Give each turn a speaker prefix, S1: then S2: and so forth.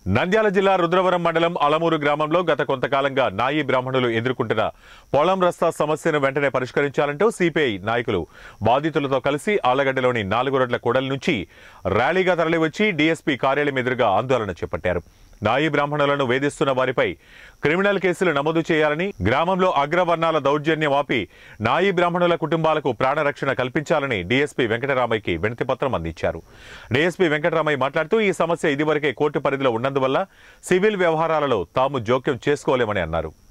S1: నంద్యాల జిల్లా రుద్రవరం మండలం అలమూరు గ్రామంలో గత కొంతకాలంగా నాయి బ్రాహ్మణులు ఎదుర్కొంటున్న పొలం రస్తా సమస్యను వెంటనే పరిష్కరించాలంటూ సిపిఐ నాయకులు బాధితులతో కలిసి ఆలగడ్డలోని నాలుగు రోడ్ల కూడల నుంచి ర్యాలీగా తరలివచ్చి డీఎస్పీ కార్యాలయం ఎదురుగా ఆందోళన చేపట్టారు నాయి బ్రాహ్మణులను వేధిస్తున్న వారిపై క్రిమినల్ కేసులు నమోదు చేయాలని గ్రామంలో అగ్రవర్ణాల దౌర్జన్యం ఆపి నాయి బ్రాహ్మణుల కుటుంబాలకు ప్రాణరక్షణ కల్పించాలని డీఎస్పీ వెంకటరామయ్యకి వినతిపత్రం అందించారు డీఎస్పీ వెంకటరామయ్య మాట్లాడుతూ ఈ సమస్య ఇదివరకే కోర్టు పరిధిలో ఉన్నందువల్ల సివిల్ వ్యవహారాలలో తాము జోక్యం చేసుకోలేమని అన్నారు